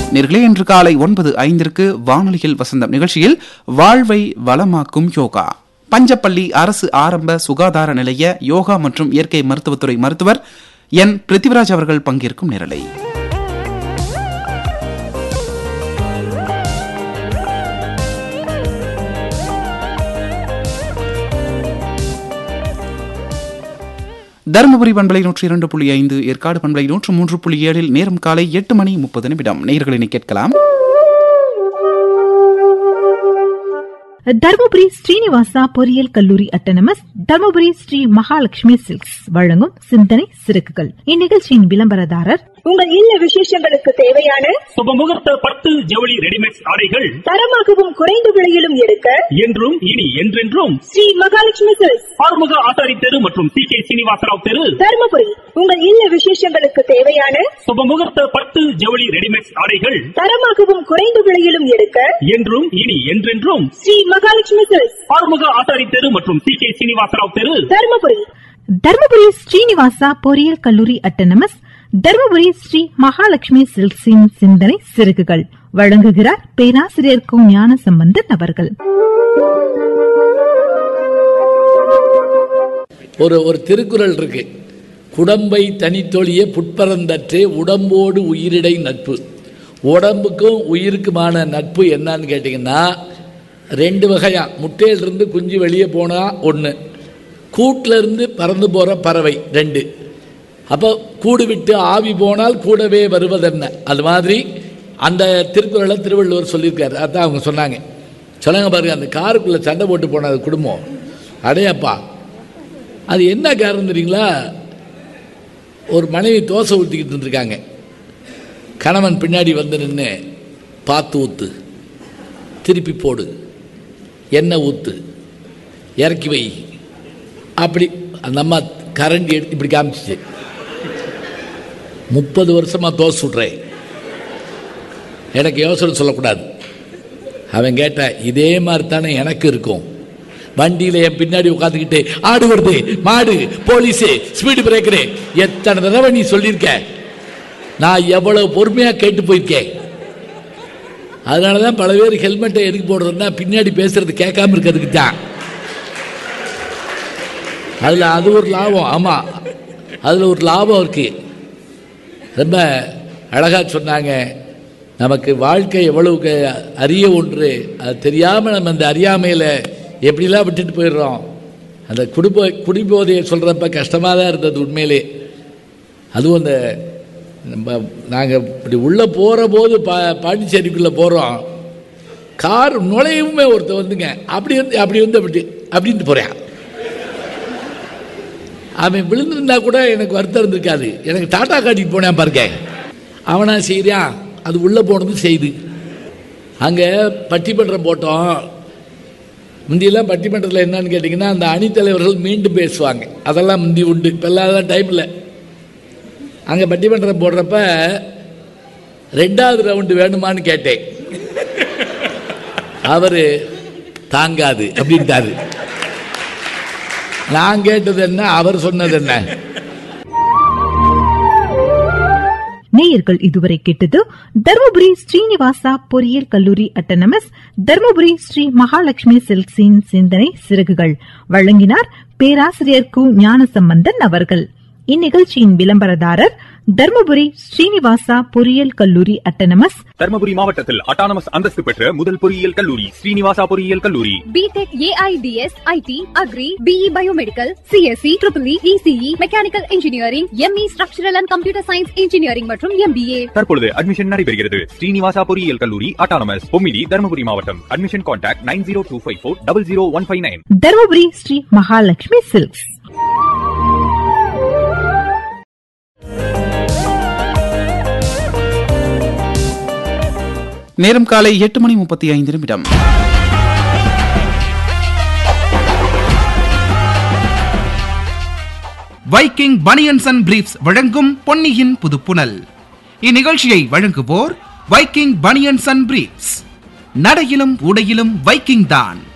நேர்களே இன்று காலை ஒன்பது ஐந்திற்கு வானொலியில் வசந்தம் நிகழ்ச்சியில் வாழ்வை வளமாக்கும் யோகா பஞ்சப்பள்ளி அரசு ஆரம்ப சுகாதார நிலைய யோகா மற்றும் இயற்கை மருத்துவத்துறை மருத்துவர் என் பிருத்திவிராஜ் அவர்கள் பங்கேற்கும் நிரலை தருமபுரி பண்பலை நூற்றி இரண்டு புள்ளி ஐந்து ஏற்காடு பண்பலை நூற்று மூன்று புள்ளி ஏழில் நேரம் காலை எட்டு மணி முப்பது நிமிடம் நேயர்களினை கேட்கலாம் தர்மபுரி ஸ்ரீனிவாசா பொறியியல் கல்லூரி அட்டனமஸ் தர்மபுரி ஸ்ரீ மகாலட்சுமி சில்க்ஸ் வழங்கும் சிந்தனை சிறகுகள் இந்நிகழ்ச்சியின் விளம்பரதாரர் உங்கள் இல்ல விசேஷங்களுக்கு தேவையான சுபமுகூர்த்த பட்டு ஜவுளி ரெடிமேட் ஆடைகள் தரமாகவும் குறைந்த விலையிலும் எடுக்க என்றும் இனி என்றென்றும் ஸ்ரீ மகாலட்சுமி சில்க்ஸ் ஆறுமுக ஆசாரி தெரு மற்றும் சி கே சீனிவாசராவ் தெரு தருமபுரி உங்கள் இல்ல விசேஷங்களுக்கு தேவையான சுபமுகூர்த்த பட்டு ஜவுளி ரெடிமேட் ஆடைகள் தரமாகவும் குறைந்த விலையிலும் எடுக்க என்றும் இனி என்றென்றும் ஸ்ரீ மகாலட்சுமி சில்க்ஸ் ஆறுமுக ஆசாரி தெரு மற்றும் சி கே சீனிவாசராவ் தெரு தருமபுரி தர்மபுரி ஸ்ரீனிவாசா பொறியியல் கல்லூரி அட்டனமஸ் தர்மபுரி ஸ்ரீ மகாலட்சுமி சில்க்ஸின் சிந்தனை சிறகுகள் வழங்குகிறார் பேராசிரியர் கு ஞான சம்பந்தன் அவர்கள் ஒரு ஒரு திருக்குறள் இருக்கு குடம்பை தனித்தொழிய புட்பரந்தற்றே உடம்போடு உயிரிடை நட்பு உடம்புக்கும் உயிருக்குமான நட்பு என்னன்னு கேட்டிங்கன்னா ரெண்டு வகையா முட்டையிலிருந்து குஞ்சு வெளியே போனால் ஒன்று கூட்டிலிருந்து பறந்து போகிற பறவை ரெண்டு அப்போ கூடு விட்டு ஆவி போனால் கூடவே வருவதென்ன அது மாதிரி அந்த திருக்குறளை திருவள்ளுவர் சொல்லியிருக்காரு அதான் அவங்க சொன்னாங்க சொல்லுங்க பாருங்க அந்த காருக்குள்ளே சண்டை போட்டு போன அது குடும்பம் அடையப்பா அது என்ன காரணம் தெரியுங்களா ஒரு மனைவி தோசை ஊற்றிக்கிட்டு இருந்திருக்காங்க கணவன் பின்னாடி வந்து நின்று பார்த்து ஊத்து திருப்பி போடு எண்ணெய் ஊத்து இறக்கி வை அப்படி அந்த அம்மா கரண்டி எடுத்து இப்படி காமிச்சிச்சு முப்பது வருஷமா தோசை சுடுறேன் எனக்கு யோசனை சொல்லக்கூடாது அவன் கேட்டான் இதே மாதிரி தானே எனக்கு இருக்கும் வண்டியில் என் பின்னாடி உட்காந்துக்கிட்டு ஆடு வருது மாடு போலீஸு ஸ்பீடு பிரேக்கரு எத்தனை தடவை நீ சொல்லியிருக்க நான் எவ்வளவு பொறுமையாக கேட்டு போயிருக்கேன் அதனால தான் பல பேர் ஹெல்மெட்டை எதுக்கு போடுறதுன்னா பின்னாடி பேசுறது கேட்காம இருக்கிறதுக்கு தான் அதில் அது ஒரு லாபம் ஆமாம் அதில் ஒரு லாபம் இருக்கு ரொம்ப அழகாக சொன்னாங்க நமக்கு வாழ்க்கை எவ்வளவுக்கு அரிய ஒன்று அது தெரியாமல் நம்ம அந்த அறியாமையில் எப்படிலாம் விட்டுட்டு போயிடுறோம் அந்த குடிபோ குடிபோதையை சொல்கிறப்ப கஷ்டமாக தான் இருந்தது உண்மையிலே அதுவும் அந்த நம்ம நாங்கள் இப்படி உள்ளே போகிற போது பா பாண்டிச்சேரிக்குள்ளே போகிறோம் கார் நுழையுமே ஒருத்தர் வந்துங்க அப்படி வந்து அப்படி வந்து அப்படி அப்படின்ட்டு போகிறேன் அவன் விழுந்திருந்தா கூட எனக்கு வருத்தம் இருந்திருக்காது எனக்கு டாட்டா காட்டிட்டு போனேன் பாருங்க அவனா செய்கிறான் அது உள்ளே போனது செய்து அங்கே பட்டிமன்றம் போட்டோம் முந்தியெல்லாம் பட்டிமன்றத்தில் என்னன்னு கேட்டிங்கன்னா அந்த அணித்தலைவர்கள் மீண்டும் பேசுவாங்க அதெல்லாம் முந்தி உண்டு இப்போ எல்லாம் டைம் இல்லை அங்கே பட்டிமன்றம் போடுறப்ப ரெண்டாவது ரவுண்டு வேணுமான்னு கேட்டேன் அவர் தாங்காது அப்படின்ட்டாரு நான் கேட்டது என்ன அவர் சொன்னது என்ன நேயர்கள் இதுவரை கேட்டது தர்மபுரி ஸ்ரீனிவாசா பொறியியல் கல்லூரி அட்டனமஸ் தர்மபுரி ஸ்ரீ மகாலட்சுமி சில்க்ஸின் சிந்தனை சிறகுகள் வழங்கினார் பேராசிரியர் கு ஞானசம்பந்தன் அவர்கள் இந்நிகழ்ச்சியின் விளம்பரதாரர் தர்மபுரி ஸ்ரீனிவாசா பொறியியல் கல்லூரி அட்டனமஸ் தர்மபுரி மாவட்டத்தில் அட்டானமஸ் அந்தஸ்து பெற்ற முதல் பொறியியல் கல்லூரி ஸ்ரீனிவாசா பொறியியல் கல்லூரி BTech AIDS IT agri BE biomedical CSE triple ECE mechanical engineering ME structural and computer science engineering மற்றும் எம்பிஏ தற்பொழுது அட்மிஷன் நடைபெறுகிறது ஸ்ரீனிவாசா பொறியியல் கல்லூரி அட்டானமஸ் பொம்மிடி தர்மபுரி மாவட்டம் admission contact nine zero two five four double zero one five nine Dharmapuri Sri Mahalakshmi silks நேரம் காலை எட்டு மணி முப்பத்தி ஐந்து நிமிடம் வைக்கிங் பனியன்ஸ் அண்ட் பிரீப்ஸ் வழங்கும் பொன்னியின் புதுப்புனல் இந்நிகழ்ச்சியை வழங்குவோர் வைக்கிங் பனியன்ஸ் அண்ட் பிரீப்ஸ் நடையிலும் உடையிலும் வைக்கிங் தான்